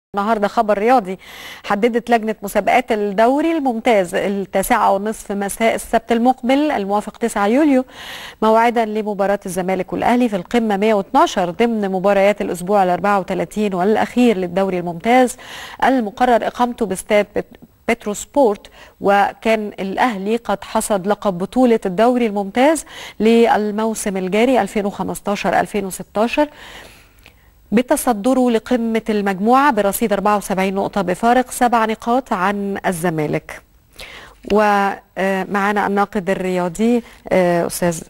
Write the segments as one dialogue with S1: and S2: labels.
S1: النهارده خبر رياضي حددت لجنة مسابقات الدوري الممتاز التاسعة ونصف مساء السبت المقبل الموافق 9 يوليو موعدا لمباراة الزمالك والأهلي في القمة 112 ضمن مباريات الأسبوع ال 34 والأخير للدوري الممتاز المقرر إقامته باستاد بترو سبورت وكان الأهلي قد حصد لقب بطولة الدوري الممتاز للموسم الجاري 2015-2016 بتصدره لقمة المجموعة برصيد 74 نقطة بفارق سبع نقاط عن الزمالك ومعنا الناقد الرياضي أستاذ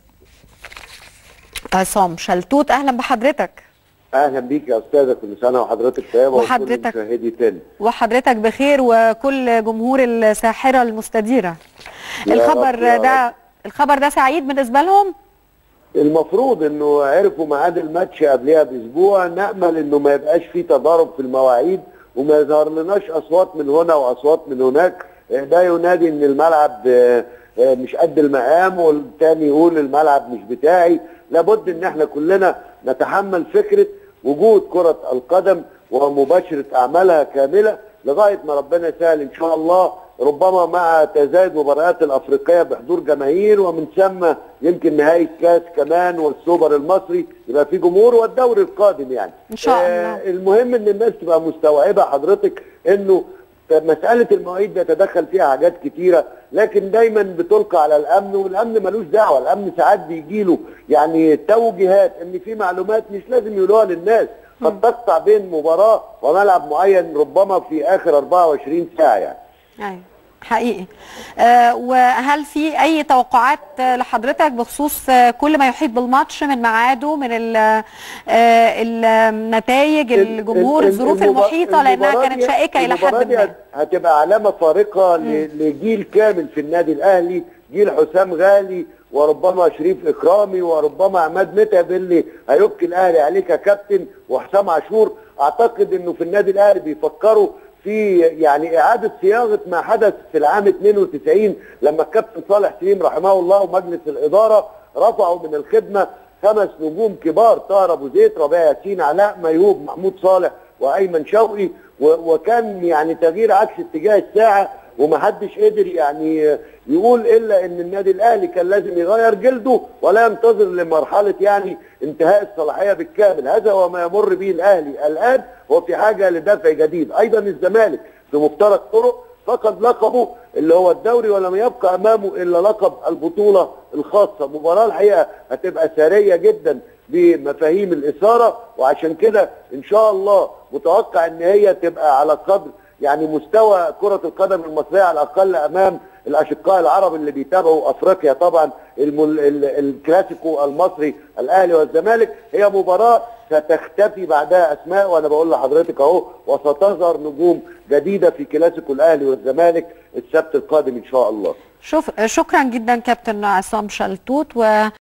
S1: عصام شلتوت أهلا بحضرتك
S2: اهلا بيك يا استاذه كل سنه وحضرتك طيبه
S1: وحضرتك
S2: مشاهدي تاني
S1: وحضرتك بخير وكل جمهور الساحره المستديره
S2: يا
S1: الخبر
S2: رب يا
S1: ده
S2: رب.
S1: الخبر ده سعيد بالنسبه لهم
S2: المفروض انه عرفوا ميعاد الماتش قبلها باسبوع نامل انه ما يبقاش فيه تضارب في المواعيد وما يظهر لناش اصوات من هنا واصوات من هناك آه، ده ينادي ان الملعب آه، آه، مش قد المقام والتاني يقول الملعب مش بتاعي لابد ان احنا كلنا نتحمل فكره وجود كره القدم ومباشره اعمالها كامله لغايه ما ربنا يسهل ان شاء الله ربما مع تزايد مباريات الافريقيه بحضور جماهير ومن ثم يمكن نهايه كاس كمان والسوبر المصري يبقى في جمهور والدوري القادم يعني
S1: إن شاء الله.
S2: المهم ان الناس تبقى مستوعبه حضرتك انه مساله المواعيد بيتدخل فيها حاجات كتيره لكن دايما بتلقى على الامن والامن ملوش دعوه الامن ساعات بيجي له يعني توجيهات ان في معلومات مش لازم يقولوها للناس قد تقطع بين مباراه وملعب معين ربما في اخر 24 ساعه يعني
S1: ايوه حقيقي آه وهل في اي توقعات آه، لحضرتك بخصوص آه، كل ما يحيط بالماتش من ميعاده من ال- آه، النتائج الجمهور
S2: ال-
S1: الظروف
S2: المبا-
S1: المحيطه لانها
S2: المباراة
S1: كانت
S2: دي-
S1: شائكه الى
S2: المباراة
S1: حد
S2: دي
S1: ما
S2: هتبقى علامه فارقه ل- لجيل كامل في النادي الاهلي جيل حسام غالي وربما شريف اكرامي وربما عماد متعب اللي هيبكي الاهلي عليه ككابتن وحسام عاشور اعتقد انه في النادي الاهلي بيفكروا في يعني اعاده صياغه ما حدث في العام 92 لما الكابتن صالح سليم رحمه الله ومجلس الاداره رفعوا من الخدمه خمس نجوم كبار طاهر ابو زيد ربيع ياسين علاء ميهوب محمود صالح وايمن شوقي و- وكان يعني تغيير عكس اتجاه الساعه ومحدش قدر يعني يقول الا ان النادي الاهلي كان لازم يغير جلده ولا ينتظر لمرحله يعني انتهاء الصلاحيه بالكامل هذا هو ما يمر به الاهلي الان هو في حاجه لدفع جديد ايضا الزمالك بمفترق طرق فقد لقبه اللي هو الدوري ولم يبقى امامه الا لقب البطوله الخاصه مباراه الحقيقه هتبقى ساريه جدا بمفاهيم الاثاره وعشان كده ان شاء الله متوقع ان هي تبقى على قدر يعني مستوى كره القدم المصريه على الاقل امام الاشقاء العرب اللي بيتابعوا افريقيا طبعا المل... ال- الكلاسيكو المصري الاهلي والزمالك هي مباراه ستختفي بعدها اسماء وانا بقول لحضرتك اهو وستظهر نجوم جديده في كلاسيكو الاهلي والزمالك السبت القادم ان شاء الله
S1: شوف شكرا جدا كابتن عصام شلتوت و